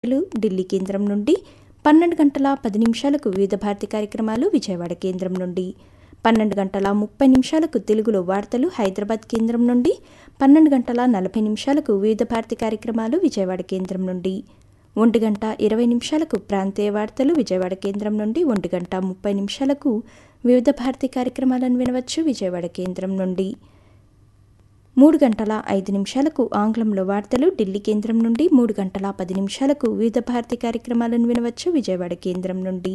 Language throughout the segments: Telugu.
వార్తలు ఢిల్లీ కేంద్రం నుండి పన్నెండు గంటల పది నిమిషాలకు వివిధ భారతి కార్యక్రమాలు విజయవాడ కేంద్రం నుండి పన్నెండు గంటల ముప్పై నిమిషాలకు తెలుగులో వార్తలు హైదరాబాద్ కేంద్రం నుండి పన్నెండు గంటల నలభై నిమిషాలకు వివిధ భారతి కార్యక్రమాలు విజయవాడ కేంద్రం నుండి ఒంటి గంట ఇరవై నిమిషాలకు ప్రాంతీయ వార్తలు విజయవాడ కేంద్రం నుండి ఒంటి గంట ముప్పై నిమిషాలకు వివిధ భారతి కార్యక్రమాలను వినవచ్చు విజయవాడ కేంద్రం నుండి మూడు గంటల ఐదు నిమిషాలకు ఆంగ్లంలో వార్తలు ఢిల్లీ కేంద్రం నుండి మూడు గంటల పది నిమిషాలకు వివిధ భారతి కార్యక్రమాలను వినవచ్చు విజయవాడ కేంద్రం నుండి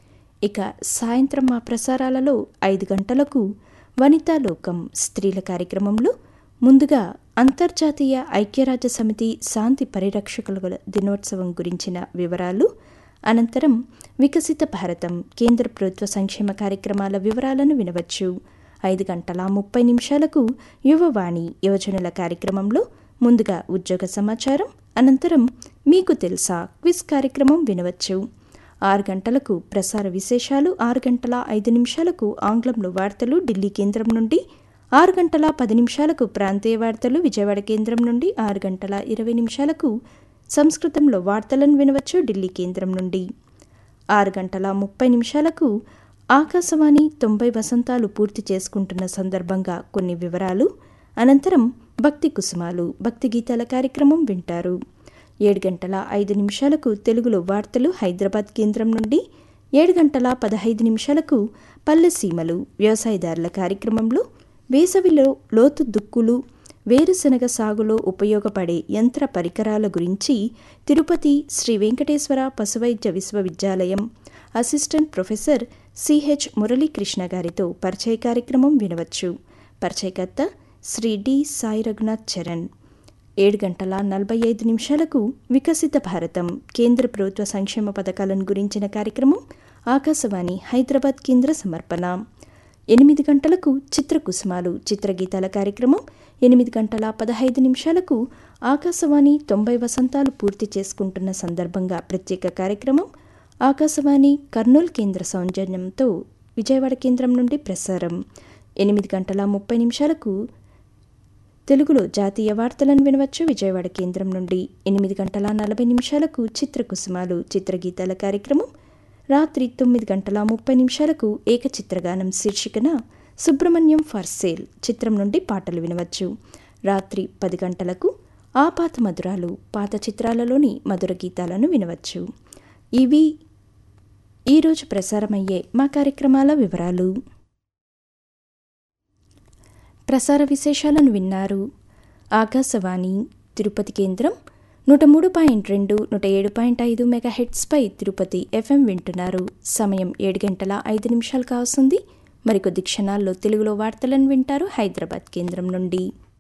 ఇక సాయంత్రం మా ప్రసారాలలో ఐదు గంటలకు వనితా లోకం స్త్రీల కార్యక్రమంలో ముందుగా అంతర్జాతీయ ఐక్యరాజ్య సమితి శాంతి పరిరక్షకుల దినోత్సవం గురించిన వివరాలు అనంతరం వికసిత భారతం కేంద్ర ప్రభుత్వ సంక్షేమ కార్యక్రమాల వివరాలను వినవచ్చు ఐదు గంటల ముప్పై నిమిషాలకు యువవాణి యువజనుల కార్యక్రమంలో ముందుగా ఉద్యోగ సమాచారం అనంతరం మీకు తెలుసా క్విజ్ కార్యక్రమం వినవచ్చు ఆరు గంటలకు ప్రసార విశేషాలు ఆరు గంటల ఐదు నిమిషాలకు ఆంగ్లంలో వార్తలు ఢిల్లీ కేంద్రం నుండి ఆరు గంటల పది నిమిషాలకు ప్రాంతీయ వార్తలు విజయవాడ కేంద్రం నుండి ఆరు గంటల ఇరవై నిమిషాలకు సంస్కృతంలో వార్తలను వినవచ్చు ఢిల్లీ కేంద్రం నుండి ఆరు గంటల ముప్పై నిమిషాలకు ఆకాశవాణి తొంభై వసంతాలు పూర్తి చేసుకుంటున్న సందర్భంగా కొన్ని వివరాలు అనంతరం భక్తి కుసుమాలు భక్తి గీతాల కార్యక్రమం వింటారు ఏడు గంటల ఐదు నిమిషాలకు తెలుగులో వార్తలు హైదరాబాద్ కేంద్రం నుండి ఏడు గంటల పదహైదు నిమిషాలకు పల్లె సీమలు వ్యవసాయదారుల కార్యక్రమంలో వేసవిలో లోతు దుక్కులు వేరుశనగ సాగులో ఉపయోగపడే యంత్ర పరికరాల గురించి తిరుపతి శ్రీ వెంకటేశ్వర పశువైద్య విశ్వవిద్యాలయం అసిస్టెంట్ ప్రొఫెసర్ సిహెచ్ మురళీకృష్ణ గారితో పరిచయ కార్యక్రమం వినవచ్చు పరిచయకర్త శ్రీ డి సాయి రఘునాథ్ చరణ్ ఏడు గంటల నలభై ఐదు నిమిషాలకు వికసిత భారతం కేంద్ర ప్రభుత్వ సంక్షేమ పథకాలను గురించిన కార్యక్రమం ఆకాశవాణి హైదరాబాద్ కేంద్ర సమర్పణ ఎనిమిది గంటలకు చిత్రకుసుమాలు చిత్రగీతాల కార్యక్రమం ఎనిమిది గంటల పదహైదు నిమిషాలకు ఆకాశవాణి తొంభై వసంతాలు పూర్తి చేసుకుంటున్న సందర్భంగా ప్రత్యేక కార్యక్రమం ఆకాశవాణి కర్నూలు కేంద్ర సౌజన్యంతో విజయవాడ కేంద్రం నుండి ప్రసారం ఎనిమిది గంటల ముప్పై నిమిషాలకు తెలుగులో జాతీయ వార్తలను వినవచ్చు విజయవాడ కేంద్రం నుండి ఎనిమిది గంటల నలభై నిమిషాలకు చిత్రకుసుమాలు చిత్రగీతాల కార్యక్రమం రాత్రి తొమ్మిది గంటల ముప్పై నిమిషాలకు ఏకచిత్రగానం శీర్షికన సుబ్రహ్మణ్యం ఫర్ సేల్ చిత్రం నుండి పాటలు వినవచ్చు రాత్రి పది గంటలకు ఆ పాత మధురాలు పాత చిత్రాలలోని మధుర గీతాలను వినవచ్చు ఇవి ఈరోజు ప్రసారమయ్యే మా కార్యక్రమాల వివరాలు ప్రసార విశేషాలను విన్నారు ఆకాశవాణి తిరుపతి కేంద్రం నూట మూడు పాయింట్ రెండు నూట ఏడు పాయింట్ ఐదు మెగా హెడ్స్పై తిరుపతి ఎఫ్ఎం వింటున్నారు సమయం ఏడు గంటల ఐదు నిమిషాలు కావస్తుంది మరికొద్ది క్షణాల్లో తెలుగులో వార్తలను వింటారు హైదరాబాద్ కేంద్రం నుండి